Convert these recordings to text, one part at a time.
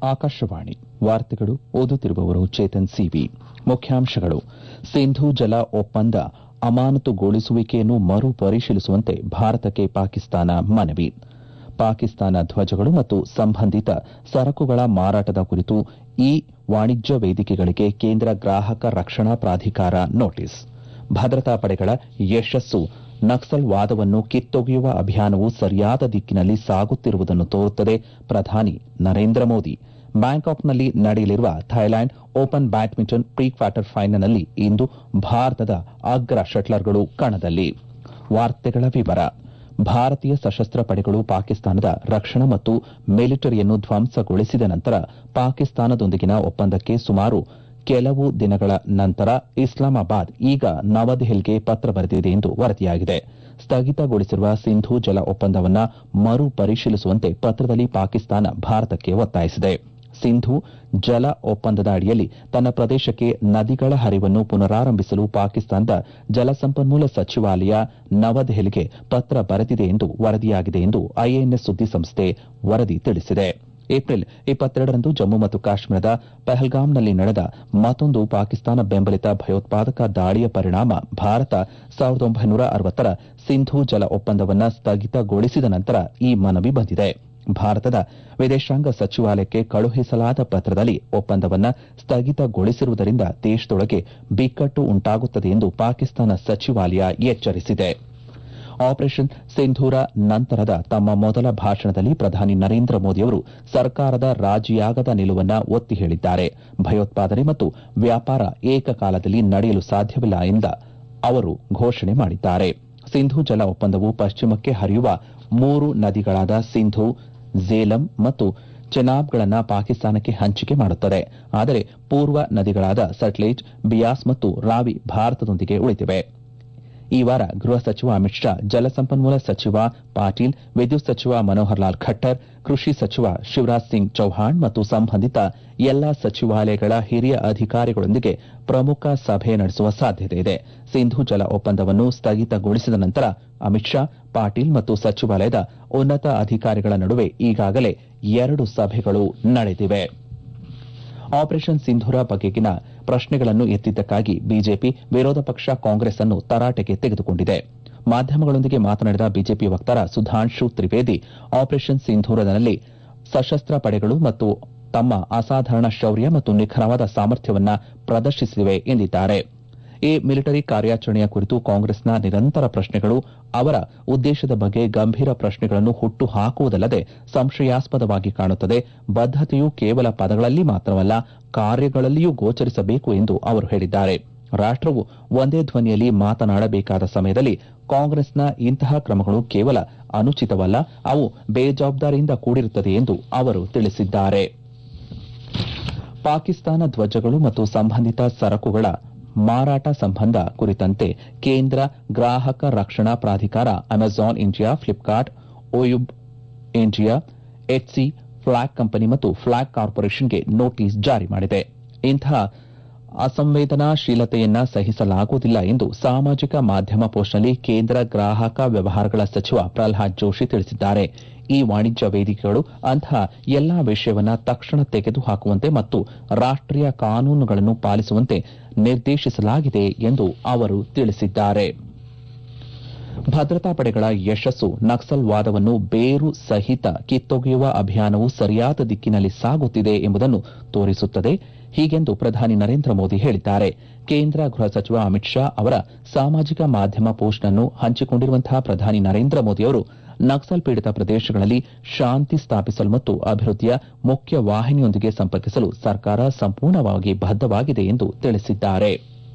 ಆಕಾಶವಾಣಿ ವಾರ್ತೆಗಳು ಓದುತ್ತಿರುವವರು ಚೇತನ್ ಸಿವಿ ಮುಖ್ಯಾಂಶಗಳು ಸಿಂಧೂ ಜಲ ಒಪ್ಪಂದ ಅಮಾನತುಗೊಳಿಸುವಿಕೆಯನ್ನು ಮರು ಪರಿಶೀಲಿಸುವಂತೆ ಭಾರತಕ್ಕೆ ಪಾಕಿಸ್ತಾನ ಮನವಿ ಪಾಕಿಸ್ತಾನ ಧ್ವಜಗಳು ಮತ್ತು ಸಂಬಂಧಿತ ಸರಕುಗಳ ಮಾರಾಟದ ಕುರಿತು ಇ ವಾಣಿಜ್ಯ ವೇದಿಕೆಗಳಿಗೆ ಕೇಂದ್ರ ಗ್ರಾಹಕ ರಕ್ಷಣಾ ಪ್ರಾಧಿಕಾರ ನೋಟಿಸ್ ಭದ್ರತಾ ಪಡೆಗಳ ಯಶಸ್ಸು ನಕ್ಸಲ್ ವಾದವನ್ನು ಕಿತ್ತೊಗೆಯುವ ಅಭಿಯಾನವು ಸರಿಯಾದ ದಿಕ್ಕಿನಲ್ಲಿ ಸಾಗುತ್ತಿರುವುದನ್ನು ತೋರುತ್ತದೆ ಪ್ರಧಾನಿ ನರೇಂದ್ರ ಮೋದಿ ಬ್ಯಾಂಕಾಕ್ನಲ್ಲಿ ನಡೆಯಲಿರುವ Thailand open badminton pre quarter ಫೈನಲ್ನಲ್ಲಿ ಇಂದು ಭಾರತದ ಅಗ್ರ ಶಟ್ಲರ್ಗಳು ಕಣದಲ್ಲಿ ವಾರ್ತೆಗಳ ವಿವರ ಭಾರತೀಯ ಸಶಸ್ತ್ರ ಪಡೆಗಳು ಪಾಕಿಸ್ತಾನದ ರಕ್ಷಣಾ ಮತ್ತು ಮಿಲಿಟರಿಯನ್ನು ಧ್ವಂಸಗೊಳಿಸಿದ ನಂತರ ಪಾಕಿಸ್ತಾನದೊಂದಿಗಿನ ಒಪ್ಪಂದಕ್ಕೆ ಸುಮಾರು ಕೆಲವು ದಿನಗಳ ನಂತರ ಇಸ್ಲಾಮಾಬಾದ್ ಈಗ ನವದೆಹಲಿಗೆ ಪತ್ರ ಬರೆದಿದೆ ಎಂದು ವರದಿಯಾಗಿದೆ ಸ್ಥಗಿತಗೊಳಿಸಿರುವ ಸಿಂಧೂ ಜಲ ಒಪ್ಪಂದವನ್ನು ಮರು ಪರಿಶೀಲಿಸುವಂತೆ ಪತ್ರದಲ್ಲಿ ಪಾಕಿಸ್ತಾನ ಭಾರತಕ್ಕೆ ಒತ್ತಾಯಿಸಿದೆ ಸಿಂಧೂ ಜಲ ಒಪ್ಪಂದದ ಅಡಿಯಲ್ಲಿ ತನ್ನ ಪ್ರದೇಶಕ್ಕೆ ನದಿಗಳ ಹರಿವನ್ನು ಪುನರಾರಂಭಿಸಲು ಪಾಕಿಸ್ತಾನದ ಜಲಸಂಪನ್ಮೂಲ ಸಚಿವಾಲಯ ನವದೆಹಲಿಗೆ ಪತ್ರ ಬರೆದಿದೆ ಎಂದು ವರದಿಯಾಗಿದೆ ಎಂದು ಐಎನ್ಎಸ್ ಸುದ್ದಿಸಂಸ್ಥೆ ವರದಿ ತಿಳಿಸಿದೆ ಏಪ್ರಿಲ್ ಇಪ್ಪತ್ತೆರಡರಂದು ಜಮ್ಮು ಮತ್ತು ಕಾಶ್ಮೀರದ ಪಹಲ್ಗಾಮ್ನಲ್ಲಿ ನಡೆದ ಮತ್ತೊಂದು ಪಾಕಿಸ್ತಾನ ಬೆಂಬಲಿತ ಭಯೋತ್ಪಾದಕ ದಾಳಿಯ ಪರಿಣಾಮ ಭಾರತ ಸಾವಿರದ ಒಂಬೈನೂರ ಅರವತ್ತರ ಸಿಂಧೂ ಜಲ ಒಪ್ಪಂದವನ್ನು ಸ್ಥಗಿತಗೊಳಿಸಿದ ನಂತರ ಈ ಮನವಿ ಬಂದಿದೆ ಭಾರತದ ವಿದೇಶಾಂಗ ಸಚಿವಾಲಯಕ್ಕೆ ಕಳುಹಿಸಲಾದ ಪತ್ರದಲ್ಲಿ ಒಪ್ಪಂದವನ್ನು ಸ್ಥಗಿತಗೊಳಿಸಿರುವುದರಿಂದ ದೇಶದೊಳಗೆ ಬಿಕ್ಕಟ್ಟು ಉಂಟಾಗುತ್ತದೆ ಎಂದು ಪಾಕಿಸ್ತಾನ ಸಚಿವಾಲಯ ಎಚ್ಚರಿಸಿದೆ ಆಪರೇಷನ್ ಸಿಂಧೂರ ನಂತರದ ತಮ್ಮ ಮೊದಲ ಭಾಷಣದಲ್ಲಿ ಪ್ರಧಾನಿ ನರೇಂದ್ರ ಮೋದಿಯವರು ಸರ್ಕಾರದ ರಾಜಿಯಾಗದ ನಿಲುವನ್ನು ಒತ್ತಿ ಹೇಳಿದ್ದಾರೆ ಭಯೋತ್ಪಾದನೆ ಮತ್ತು ವ್ಯಾಪಾರ ಏಕಕಾಲದಲ್ಲಿ ನಡೆಯಲು ಸಾಧ್ಯವಿಲ್ಲ ಎಂದ ಅವರು ಘೋಷಣೆ ಮಾಡಿದ್ದಾರೆ ಸಿಂಧೂ ಜಲ ಒಪ್ಪಂದವು ಪಶ್ಚಿಮಕ್ಕೆ ಹರಿಯುವ ಮೂರು ನದಿಗಳಾದ ಸಿಂಧೂ ಝೇಲಂ ಮತ್ತು ಚೆನಾಬ್ಗಳನ್ನು ಪಾಕಿಸ್ತಾನಕ್ಕೆ ಹಂಚಿಕೆ ಮಾಡುತ್ತದೆ ಆದರೆ ಪೂರ್ವ ನದಿಗಳಾದ ಸಟ್ಲೇಜ್ ಬಿಯಾಸ್ ಮತ್ತು ರಾವಿ ಭಾರತದೊಂದಿಗೆ ಉಳಿದಿವೆ ಈ ವಾರ ಗೃಹ ಸಚಿವ ಅಮಿತ್ ಶಾ ಜಲಸಂಪನ್ಮೂಲ ಸಚಿವ ಪಾಟೀಲ್ ವಿದ್ಯುತ್ ಸಚಿವ ಮನೋಹರ್ ಲಾಲ್ ಖಟ್ಟರ್ ಕೃಷಿ ಸಚಿವ ಶಿವರಾಜ್ ಸಿಂಗ್ ಚೌಹಾಣ್ ಮತ್ತು ಸಂಬಂಧಿತ ಎಲ್ಲಾ ಸಚಿವಾಲಯಗಳ ಹಿರಿಯ ಅಧಿಕಾರಿಗಳೊಂದಿಗೆ ಪ್ರಮುಖ ಸಭೆ ನಡೆಸುವ ಸಾಧ್ಯತೆ ಇದೆ ಸಿಂಧೂ ಜಲ ಒಪ್ಪಂದವನ್ನು ಸ್ಥಗಿತಗೊಳಿಸಿದ ನಂತರ ಅಮಿತ್ ಶಾ ಪಾಟೀಲ್ ಮತ್ತು ಸಚಿವಾಲಯದ ಉನ್ನತ ಅಧಿಕಾರಿಗಳ ನಡುವೆ ಈಗಾಗಲೇ ಎರಡು ಸಭೆಗಳು ನಡೆದಿವೆ ಆಪರೇಷನ್ ಸಿಂಧೂರ ಬಗೆಗಿನ ಪ್ರಶ್ನೆಗಳನ್ನು ಎತ್ತಿದ್ದಕ್ಕಾಗಿ ಬಿಜೆಪಿ ವಿರೋಧ ಪಕ್ಷ ಕಾಂಗ್ರೆಸ್ ಅನ್ನು ತರಾಟೆಗೆ ತೆಗೆದುಕೊಂಡಿದೆ ಮಾಧ್ಯಮಗಳೊಂದಿಗೆ ಮಾತನಾಡಿದ ಬಿಜೆಪಿ ವಕ್ತಾರ ಸುಧಾಂಶು ತ್ರಿವೇದಿ ಆಪರೇಷನ್ ಸಿಂಧೂರದಲ್ಲಿ ಸಶಸ್ತ್ರ ಪಡೆಗಳು ಮತ್ತು ತಮ್ಮ ಅಸಾಧಾರಣ ಶೌರ್ಯ ಮತ್ತು ನಿಖರವಾದ ಸಾಮರ್ಥ್ಯವನ್ನ ಪ್ರದರ್ಶಿಸಿವೆ ಎಂದಿದ್ದಾರೆ ಈ ಮಿಲಿಟರಿ ಕಾರ್ಯಾಚರಣೆಯ ಕುರಿತು ಕಾಂಗ್ರೆಸ್ನ ನಿರಂತರ ಪ್ರಶ್ನೆಗಳು ಅವರ ಉದ್ದೇಶದ ಬಗ್ಗೆ ಗಂಭೀರ ಪ್ರಶ್ನೆಗಳನ್ನು ಹುಟ್ಟು ಹಾಕುವುದಲ್ಲದೆ ಸಂಶಯಾಸ್ಪದವಾಗಿ ಕಾಣುತ್ತದೆ ಬದ್ದತೆಯು ಕೇವಲ ಪದಗಳಲ್ಲಿ ಮಾತ್ರವಲ್ಲ ಕಾರ್ಯಗಳಲ್ಲಿಯೂ ಗೋಚರಿಸಬೇಕು ಎಂದು ಅವರು ಹೇಳಿದ್ದಾರೆ ರಾಷ್ಟವು ಒಂದೇ ಧ್ವನಿಯಲ್ಲಿ ಮಾತನಾಡಬೇಕಾದ ಸಮಯದಲ್ಲಿ ಕಾಂಗ್ರೆಸ್ನ ಇಂತಹ ಕ್ರಮಗಳು ಕೇವಲ ಅನುಚಿತವಲ್ಲ ಅವು ಬೇಜವಾಬ್ದಾರಿಯಿಂದ ಕೂಡಿರುತ್ತದೆ ಎಂದು ಅವರು ತಿಳಿಸಿದ್ದಾರೆ ಪಾಕಿಸ್ತಾನ ಧ್ವಜಗಳು ಮತ್ತು ಸಂಬಂಧಿತ ಸರಕುಗಳ ಮಾರಾಟ ಸಂಬಂಧ ಕುರಿತಂತೆ ಕೇಂದ್ರ ಗ್ರಾಹಕ ರಕ್ಷಣಾ ಪ್ರಾಧಿಕಾರ ಅಮೆಜಾನ್ ಇಂಡಿಯಾ ಫ್ಲಿಪ್ಕಾರ್ಟ್ ಓಯುಬ್ ಇಂಡಿಯಾ ಎಚ್ಸಿ ಫ್ಲಾಗ್ ಕಂಪನಿ ಮತ್ತು ಫ್ಲಾಗ್ ಕಾರ್ಪೊರೇಷನ್ಗೆ ನೋಟಿಸ್ ಜಾರಿ ಮಾಡಿದೆ ಇಂತಹ ಅಸಂವೇದನಾಶೀಲತೆಯನ್ನ ಸಹಿಸಲಾಗುವುದಿಲ್ಲ ಎಂದು ಸಾಮಾಜಿಕ ಮಾಧ್ಯಮ ಪೋಸ್ಟ್ನಲ್ಲಿ ಕೇಂದ್ರ ಗ್ರಾಹಕ ವ್ಯವಹಾರಗಳ ಸಚಿವ ಪ್ರಲ್ಹಾದ್ ಜೋಶಿ ತಿಳಿಸಿದ್ದಾರೆ ಈ ವಾಣಿಜ್ಯ ವೇದಿಕೆಗಳು ಅಂತಹ ಎಲ್ಲಾ ವಿಷಯವನ್ನ ತಕ್ಷಣ ತೆಗೆದುಹಾಕುವಂತೆ ಮತ್ತು ರಾಷ್ಟೀಯ ಕಾನೂನುಗಳನ್ನು ಪಾಲಿಸುವಂತೆ ನಿರ್ದೇಶಿಸಲಾಗಿದೆ ಎಂದು ಅವರು ತಿಳಿಸಿದ್ದಾರೆ ಭದ್ರತಾ ಪಡೆಗಳ ಯಶಸ್ಸು ನಕ್ಸಲ್ ವಾದವನ್ನು ಬೇರು ಸಹಿತ ಕಿತ್ತೊಗೆಯುವ ಅಭಿಯಾನವು ಸರಿಯಾದ ದಿಕ್ಕಿನಲ್ಲಿ ಸಾಗುತ್ತಿದೆ ಎಂಬುದನ್ನು ತೋರಿಸುತ್ತದೆ ಹೀಗೆಂದು ಪ್ರಧಾನಿ ನರೇಂದ್ರ ಮೋದಿ ಹೇಳಿದ್ದಾರೆ ಕೇಂದ್ರ ಗೃಹ ಸಚಿವ ಅಮಿತ್ ಶಾ ಅವರ ಸಾಮಾಜಿಕ ಮಾಧ್ಯಮ ಪೋಸ್ಟ್ ಅನ್ನು ಹಂಚಿಕೊಂಡಿರುವಂತಹ ಪ್ರಧಾನಿ ನರೇಂದ್ರ ಮೋದಿಯವರು ನಕ್ಸಲ್ ಪೀಡಿತ ಪ್ರದೇಶಗಳಲ್ಲಿ ಶಾಂತಿ ಸ್ಥಾಪಿಸಲು ಮತ್ತು ಅಭಿವೃದ್ಧಿಯ ಮುಖ್ಯ ವಾಹಿನಿಯೊಂದಿಗೆ ಸಂಪರ್ಕಿಸಲು ಸರ್ಕಾರ ಸಂಪೂರ್ಣವಾಗಿ ಬದ್ದವಾಗಿದೆ ಎಂದು ತಿಳಿಸಿದ್ದಾರೆ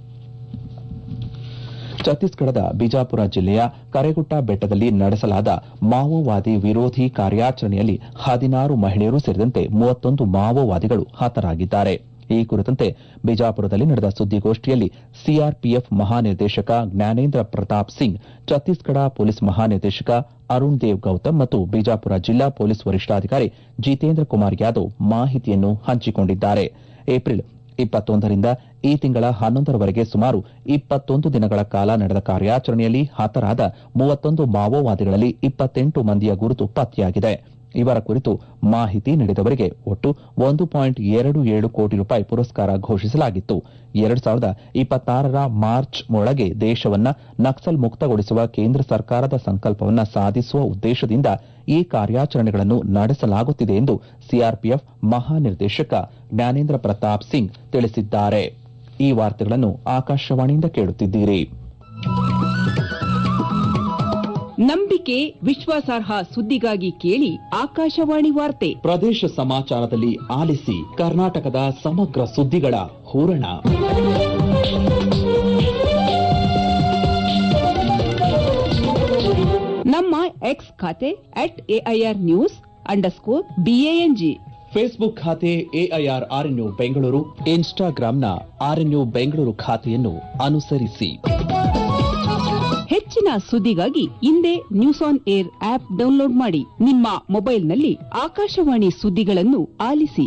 ಛತ್ತೀಸ್ಗಢದ ಬಿಜಾಪುರ ಜಿಲ್ಲೆಯ ಕರೆಗುಟ್ಟ ಬೆಟ್ಟದಲ್ಲಿ ನಡೆಸಲಾದ ಮಾವೋವಾದಿ ವಿರೋಧಿ ಕಾರ್ಯಾಚರಣೆಯಲ್ಲಿ ಹದಿನಾರು ಮಹಿಳೆಯರು ಸೇರಿದಂತೆ ಮೂವತ್ತೊಂದು ಮಾವೋವಾದಿಗಳು ಹತರಾಗಿದ್ದಾರೆ ಈ ಕುರಿತಂತೆ ಬಿಜಾಪುರದಲ್ಲಿ ನಡೆದ ಸುದ್ದಿಗೋಷ್ಠಿಯಲ್ಲಿ ಸಿಆರ್ಪಿಎಫ್ ಮಹಾನಿರ್ದೇಶಕ ಜ್ಞಾನೇಂದ್ರ ಪ್ರತಾಪ್ ಸಿಂಗ್ ಛತ್ತೀಸ್ಗಢ ಪೊಲೀಸ್ ಮಹಾನಿರ್ದೇಶಕ ಅರುಣ್ ದೇವ್ ಗೌತಮ್ ಮತ್ತು ಬಿಜಾಪುರ ಜಿಲ್ಲಾ ಪೊಲೀಸ್ ವರಿಷ್ಠಾಧಿಕಾರಿ ಜಿತೇಂದ್ರ ಕುಮಾರ್ ಯಾದವ್ ಮಾಹಿತಿಯನ್ನು ಹಂಚಿಕೊಂಡಿದ್ದಾರೆ ಏಪ್ರಿಲ್ ಇಪ್ಪತ್ತೊಂದರಿಂದ ಈ ತಿಂಗಳ ಹನ್ನೊಂದರವರೆಗೆ ಸುಮಾರು ಇಪ್ಪತ್ತೊಂದು ದಿನಗಳ ಕಾಲ ನಡೆದ ಕಾರ್ಯಾಚರಣೆಯಲ್ಲಿ ಹತರಾದ ಮೂವತ್ತೊಂದು ಮಾವೋವಾದಿಗಳಲ್ಲಿ ಇಪ್ಪತ್ತೆಂಟು ಮಂದಿಯ ಗುರುತು ಪತ್ತೆಯಾಗಿದೆ ಇವರ ಕುರಿತು ಮಾಹಿತಿ ನೀಡಿದವರಿಗೆ ಒಟ್ಟು ಒಂದು ಪಾಯಿಂಟ್ ಎರಡು ಏಳು ಕೋಟಿ ರೂಪಾಯಿ ಪುರಸ್ಕಾರ ಘೋಷಿಸಲಾಗಿತ್ತು ಎರಡು ಸಾವಿರದ ಇಪ್ಪತ್ತಾರರ ಮಾರ್ಚ್ ಒಳಗೆ ದೇಶವನ್ನ ನಕ್ಸಲ್ ಮುಕ್ತಗೊಳಿಸುವ ಕೇಂದ್ರ ಸರ್ಕಾರದ ಸಂಕಲ್ಪವನ್ನ ಸಾಧಿಸುವ ಉದ್ದೇಶದಿಂದ ಈ ಕಾರ್ಯಾಚರಣೆಗಳನ್ನು ನಡೆಸಲಾಗುತ್ತಿದೆ ಎಂದು ಸಿಆರ್ಪಿಎಫ್ ಮಹಾನಿರ್ದೇಶಕ ಜ್ಞಾನೇಂದ್ರ ಪ್ರತಾಪ್ ಸಿಂಗ್ ತಿಳಿಸಿದ್ದಾರೆ ಈ ವಾರ್ತೆಗಳನ್ನು ಆಕಾಶವಾಣಿಯಿಂದ ಕೇಳುತ್ತಿದ್ದೀರಿ ನಂಬಿಕೆ ವಿಶ್ವಾಸಾರ್ಹ ಸುದ್ದಿಗಾಗಿ ಕೇಳಿ ಆಕಾಶವಾಣಿ ವಾರ್ತೆ ಪ್ರದೇಶ ಸಮಾಚಾರದಲ್ಲಿ ಆಲಿಸಿ ಕರ್ನಾಟಕದ ಸಮಗ್ರ ಸುದ್ದಿಗಳ ಹೂರಣ ನಮ್ಮ ಎಕ್ಸ್ ಖಾತೆ at AIR news underscore BANG Facebook ಖಾತೆ ಎಐಆರ್ ಆರ್ಎನ್ಯು ಬೆಂಗಳೂರು ಇನ್ಸ್ಟಾಗ್ರಾಂನ ಆರ್ಎನ್ಯು ಬೆಂಗಳೂರು ಖಾತೆಯನ್ನು ಅನುಸರಿಸಿ ಹೆಚ್ಚಿನ ಸುದ್ದಿಗಾಗಿ ಹಿಂದೆ news on air app download ಮಾಡಿ ನಿಮ್ಮ ಮೊಬೈಲ್ನಲ್ಲಿ ಆಕಾಶವಾಣಿ ಸುದ್ದಿಗಳನ್ನು ಆಲಿಸಿ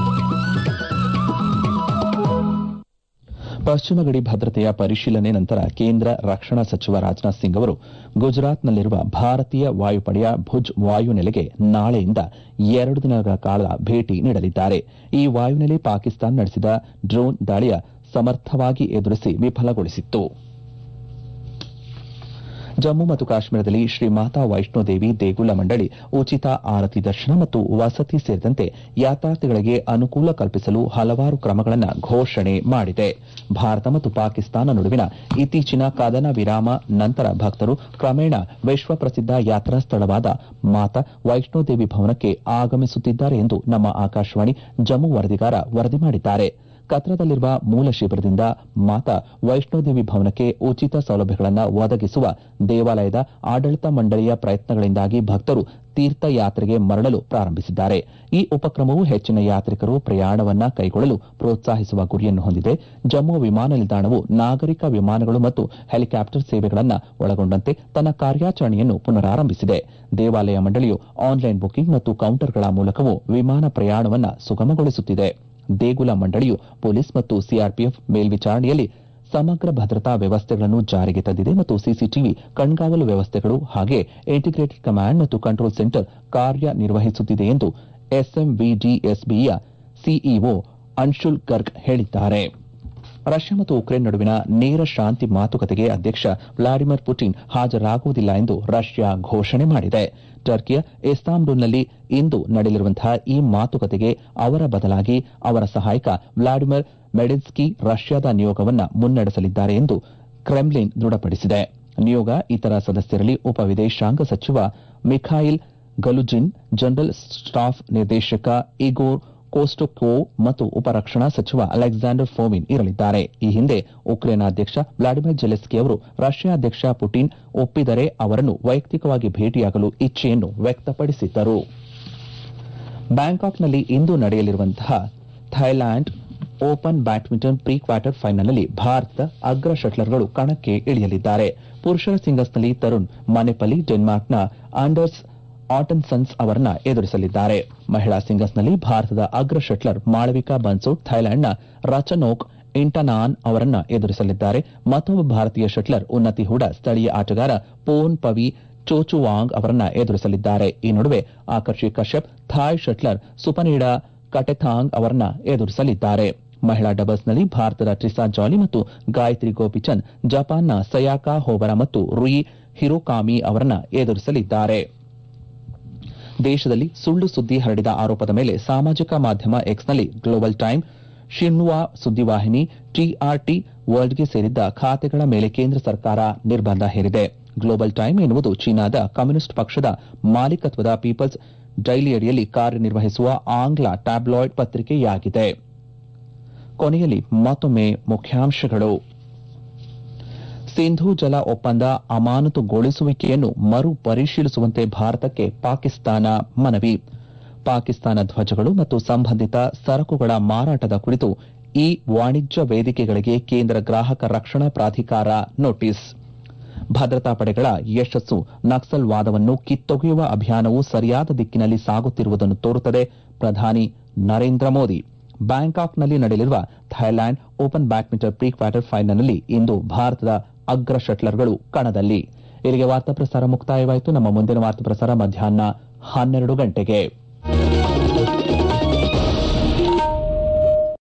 ಪಶ್ಚಿಮ ಗಡಿ ಭದ್ರತೆಯ ಪರಿಶೀಲನೆ ನಂತರ ಕೇಂದ್ರ ರಕ್ಷಣಾ ಸಚಿವ ರಾಜನಾಥ್ ಸಿಂಗ್ ಅವರು ಗುಜರಾತ್ನಲ್ಲಿರುವ ಭಾರತೀಯ ವಾಯುಪಡೆಯ ಭುಜ್ ವಾಯುನೆಲೆಗೆ ನಾಳೆಯಿಂದ ಎರಡು ದಿನಗಳ ಕಾಲ ಭೇಟಿ ನೀಡಲಿದ್ದಾರೆ ಈ ವಾಯುನೆಲೆ ಪಾಕಿಸ್ತಾನ ನಡೆಸಿದ ಡ್ರೋನ್ ದಾಳಿಯ ಸಮರ್ಥವಾಗಿ ಎದುರಿಸಿ ವಿಫಲಗೊಳಿಸಿತ್ತು ಜಮ್ಮು ಮತ್ತು ಕಾಶ್ಮೀರದಲ್ಲಿ ಶ್ರೀ ಮಾತಾ ವೈಷ್ಣೋದೇವಿ ದೇಗುಲ ಮಂಡಳಿ ಉಚಿತ ಆರತಿ ದರ್ಶನ ಮತ್ತು ವಸತಿ ಸೇರಿದಂತೆ ಯಾತ್ರಾರ್ಥಿಗಳಿಗೆ ಅನುಕೂಲ ಕಲ್ಪಿಸಲು ಹಲವಾರು ಕ್ರಮಗಳನ್ನು ಘೋಷಣೆ ಮಾಡಿದೆ ಭಾರತ ಮತ್ತು ಪಾಕಿಸ್ತಾನ ನಡುವಿನ ಇತ್ತೀಚಿನ ಕದನ ವಿರಾಮ ನಂತರ ಭಕ್ತರು ಕ್ರಮೇಣ ವಿಶ್ವ ಪ್ರಸಿದ್ದ ಯಾತ್ರಾ ಸ್ಥಳವಾದ ಮಾತಾ ವೈಷ್ಣೋದೇವಿ ಭವನಕ್ಕೆ ಆಗಮಿಸುತ್ತಿದ್ದಾರೆ ಎಂದು ನಮ್ಮ ಆಕಾಶವಾಣಿ ಜಮ್ಮು ವರದಿಗಾರ ವರದಿ ಮಾಡಿದ್ದಾರೆ ಕತ್ರದಲ್ಲಿರುವ ಮೂಲ ಶಿಬಿರದಿಂದ ಮಾತಾ ವೈಷ್ಣೋದೇವಿ ಭವನಕ್ಕೆ ಉಚಿತ ಸೌಲಭ್ಯಗಳನ್ನು ಒದಗಿಸುವ ದೇವಾಲಯದ ಆಡಳಿತ ಮಂಡಳಿಯ ಪ್ರಯತ್ನಗಳಿಂದಾಗಿ ಭಕ್ತರು ತೀರ್ಥಯಾತ್ರೆಗೆ ಮರಳಲು ಪ್ರಾರಂಭಿಸಿದ್ದಾರೆ ಈ ಉಪಕ್ರಮವು ಹೆಚ್ಚಿನ ಯಾತ್ರಿಕರು ಪ್ರಯಾಣವನ್ನ ಕೈಗೊಳ್ಳಲು ಪ್ರೋತ್ಸಾಹಿಸುವ ಗುರಿಯನ್ನು ಹೊಂದಿದೆ ಜಮ್ಮು ವಿಮಾನ ನಿಲ್ದಾಣವು ನಾಗರಿಕ ವಿಮಾನಗಳು ಮತ್ತು ಹೆಲಿಕಾಪ್ಟರ್ ಸೇವೆಗಳನ್ನು ಒಳಗೊಂಡಂತೆ ತನ್ನ ಕಾರ್ಯಾಚರಣೆಯನ್ನು ಪುನರಾರಂಭಿಸಿದೆ ದೇವಾಲಯ ಮಂಡಳಿಯು ಆನ್ಲೈನ್ ಬುಕಿಂಗ್ ಮತ್ತು ಕೌಂಟರ್ಗಳ ಮೂಲಕವೂ ವಿಮಾನ ಪ್ರಯಾಣವನ್ನು ಸುಗಮಗೊಳಿಸುತ್ತಿದೆ ದೇಗುಲ ಮಂಡಳಿಯು ಪೊಲೀಸ್ ಮತ್ತು ಸಿಆರ್ಪಿಎಫ್ ಮೇಲ್ವಿಚಾರಣೆಯಲ್ಲಿ ಸಮಗ್ರ ಭದ್ರತಾ ವ್ಯವಸ್ಥೆಗಳನ್ನು ಜಾರಿಗೆ ತಂದಿದೆ ಮತ್ತು ಸಿಸಿಟಿವಿ ಕಣ್ಗಾವಲು ವ್ಯವಸ್ಥೆಗಳು ಹಾಗೆ ಇಂಟಿಗ್ರೇಟೆಡ್ ಕಮಾಂಡ್ ಮತ್ತು ಕಂಟ್ರೋಲ್ ಸೆಂಟರ್ ಕಾರ್ಯನಿರ್ವಹಿಸುತ್ತಿದೆ ಎಂದು ಎಸ್ಎಂವಿಡಿಎಸ್ಬಿಯ ಸಿಇಒ ಅನ್ಶುಲ್ ಗರ್ಗ್ ಹೇಳಿದ್ದಾರೆ ರಷ್ಯಾ ಮತ್ತು ಉಕ್ರೇನ್ ನಡುವಿನ ನೇರ ಶಾಂತಿ ಮಾತುಕತೆಗೆ ಅಧ್ಯಕ್ಷ ವ್ಲಾಡಿಮಿರ್ ಪುಟಿನ್ ಹಾಜರಾಗುವುದಿಲ್ಲ ಎಂದು ರಷ್ಯಾ ಘೋಷಣೆ ಮಾಡಿದೆ ಟರ್ಕಿಯ ಇಸ್ತಾಂಬುಲ್ನಲ್ಲಿ ಇಂದು ನಡೆಯಲಿರುವಂತಹ ಈ ಮಾತುಕತೆಗೆ ಅವರ ಬದಲಾಗಿ ಅವರ ಸಹಾಯಕ ವ್ಲಾಡಿಮಿರ್ ಮೆಡಿನ್ಸ್ಕಿ ರಷ್ಯಾದ ನಿಯೋಗವನ್ನು ಮುನ್ನಡೆಸಲಿದ್ದಾರೆ ಎಂದು ಕ್ರೆಮ್ಲಿನ್ ದೃಢಪಡಿಸಿದೆ ನಿಯೋಗ ಇತರ ಸದಸ್ಯರಲ್ಲಿ ಉಪ ವಿದೇಶಾಂಗ ಸಚಿವ ಮಿಖಾಯಿಲ್ ಗಲುಜಿನ್ ಜನರಲ್ ಸ್ಟಾಫ್ ನಿರ್ದೇಶಕ ಇಗೋರ್ ಕೋಸ್ಟೋಕೋವ್ ಮತ್ತು ಉಪರಕ್ಷಣಾ ಸಚಿವ ಅಲೆಕ್ಸಾಂಡರ್ ಫೋಮಿನ್ ಇರಲಿದ್ದಾರೆ ಈ ಹಿಂದೆ ಉಕ್ರೇನ್ ಅಧ್ಯಕ್ಷ ವ್ಲಾಡಿಮಿರ್ ಜೆಲೆಸ್ಕಿ ಅವರು ರಷ್ಯಾ ಅಧ್ಯಕ್ಷ ಪುಟಿನ್ ಒಪ್ಪಿದರೆ ಅವರನ್ನು ವೈಯಕ್ತಿಕವಾಗಿ ಭೇಟಿಯಾಗಲು ಇಚ್ಛೆಯನ್ನು ವ್ಯಕ್ತಪಡಿಸಿದ್ದರು ಬ್ಯಾಂಕಾಕ್ನಲ್ಲಿ ಇಂದು ನಡೆಯಲಿರುವಂತಹ Thailand open badminton pre quarter ಫೈನಲ್ನಲ್ಲಿ ಭಾರತದ ಅಗ್ರ ಶಟ್ಲರ್ಗಳು ಕಣಕ್ಕೆ ಇಳಿಯಲಿದ್ದಾರೆ ಪುರುಷರ ಸಿಂಗಲ್ಸ್ನಲ್ಲಿ ತರುಣ್ ಮನೆಪಲ್ಲಿ ಡೆನ್ಮಾರ್ಕ್ನ ಆಂಡರ್ಸ್ ಆಟನ್ಸನ್ಸ್ ಅವರನ್ನ ಎದುರಿಸಲಿದ್ದಾರೆ ಮಹಿಳಾ ಸಿಂಗಲ್ಸ್ನಲ್ಲಿ ಭಾರತದ ಅಗ್ರ ಶಟ್ಲರ್ ಮಾಳವಿಕಾ ಬನ್ಸೋಡ್ ಥೈಲ್ಯಾಂಡ್ನ ರಚನೋಕ್ ಇಂಟನಾನ್ ಅವರನ್ನ ಎದುರಿಸಲಿದ್ದಾರೆ ಮತ್ತೊಬ್ಬ ಭಾರತೀಯ ಶಟ್ಲರ್ ಉನ್ನತಿ ಹೂಡ ಸ್ಥಳೀಯ ಆಟಗಾರ ಪೋನ್ ಪವಿ ಚೋಚುವಾಂಗ್ ಅವರನ್ನ ಎದುರಿಸಲಿದ್ದಾರೆ ಈ ನಡುವೆ Aakarshi Kashyap Thai shuttler Supanida Katethong ಅವರನ್ನ ಎದುರಿಸಲಿದ್ದಾರೆ ಮಹಿಳಾ ಡಬಲ್ಸ್ನಲ್ಲಿ ಭಾರತದ ಟ್ರಿಸಾ ಜಾಲಿ ಮತ್ತು ಗಾಯತ್ರಿ ಗೋಪಿಚಂದ್ ಜಪಾನ್ನ ಸಯಾಕಾ ಹೋಬರ ಮತ್ತು ರುಯಿ ಹಿರೋಕಾಮಿ ಅವರನ್ನ ಎದುರಿಸಲಿದ್ದಾರೆ ದೇಶದಲ್ಲಿ ಸುಳ್ಳು ಸುದ್ದಿ ಹರಡಿದ ಆರೋಪದ ಮೇಲೆ ಸಾಮಾಜಿಕ ಮಾಧ್ಯಮ ಎಕ್ಸ್ನಲ್ಲಿ ಗ್ಲೋಬಲ್ ಟೈಮ್ ಶಿನ್ವಾ ಸುದ್ದಿವಾಹಿನಿ ಟಿಆರ್ಟಿ ವರ್ಲ್ಡ್ಗೆ ಸೇರಿದ್ದ ಖಾತೆಗಳ ಮೇಲೆ ಕೇಂದ್ರ ಸರ್ಕಾರ ನಿರ್ಬಂಧ ಹೇರಿದೆ ಗ್ಲೋಬಲ್ ಟೈಮ್ ಎನ್ನುವುದು ಚೀನಾದ ಕಮ್ಯುನಿಸ್ಟ್ ಪಕ್ಷದ ಮಾಲೀಕತ್ವದ ಪೀಪಲ್ಸ್ ಡೈಲಿಯಡಿಯಲ್ಲಿ ಕಾರ್ಯನಿರ್ವಹಿಸುವ ಆಂಗ್ಲ ಟ್ಯಾಬ್ಲಾಯ್ಡ್ ಪತ್ರಿಕೆಯಾಗಿದೆ ಕೊನೆಯಲ್ಲಿ ಮತ್ತೊಮ್ಮೆ ಮುಖ್ಯಾಂಶಗಳು ಸಿಂಧೂ ಜಲ ಒಪ್ಪಂದ ಅಮಾನತುಗೊಳಿಸುವಿಕೆಯನ್ನು ಮರು ಪರಿಶೀಲಿಸುವಂತೆ ಭಾರತಕ್ಕೆ ಪಾಕಿಸ್ತಾನ ಮನವಿ ಪಾಕಿಸ್ತಾನ ಧ್ವಜಗಳು ಮತ್ತು ಸಂಬಂಧಿತ ಸರಕುಗಳ ಮಾರಾಟದ ಕುರಿತು ಈ ವಾಣಿಜ್ಯ ವೇದಿಕೆಗಳಿಗೆ ಕೇಂದ್ರ ಗ್ರಾಹಕ ರಕ್ಷಣಾ ಪ್ರಾಧಿಕಾರ ನೋಟಿಸ್ ಭದ್ರತಾ ಪಡೆಗಳ ಯಶಸ್ಸು ನಕ್ಸಲ್ ವಾದವನ್ನು ಕಿತ್ತೊಗೆಯುವ ಅಭಿಯಾನವು ಸರಿಯಾದ ದಿಕ್ಕಿನಲ್ಲಿ ಸಾಗುತ್ತಿರುವುದನ್ನು ತೋರುತ್ತದೆ ಪ್ರಧಾನಿ ನರೇಂದ್ರ ಮೋದಿ ಬ್ಯಾಂಕಾಕ್ನಲ್ಲಿ ನಡೆಯಲಿರುವ Thailand open badminton pre quarter ಫೈನಲ್ನಲ್ಲಿ ಇಂದು ಭಾರತದ ಅಗ್ರ ಶಟ್ಲರ್ಗಳು ಕಣದಲ್ಲಿ ಇಲ್ಲಿಗೆ ವಾರ್ತಾ ಪ್ರಸಾರ ಮುಕ್ತಾಯವಾಯಿತು ನಮ್ಮ ಮುಂದಿನ ವಾರ್ತಾ ಪ್ರಸಾರ ಮಧ್ಯಾಹ್ನ ಹನ್ನೆರಡು ಗಂಟೆಗೆ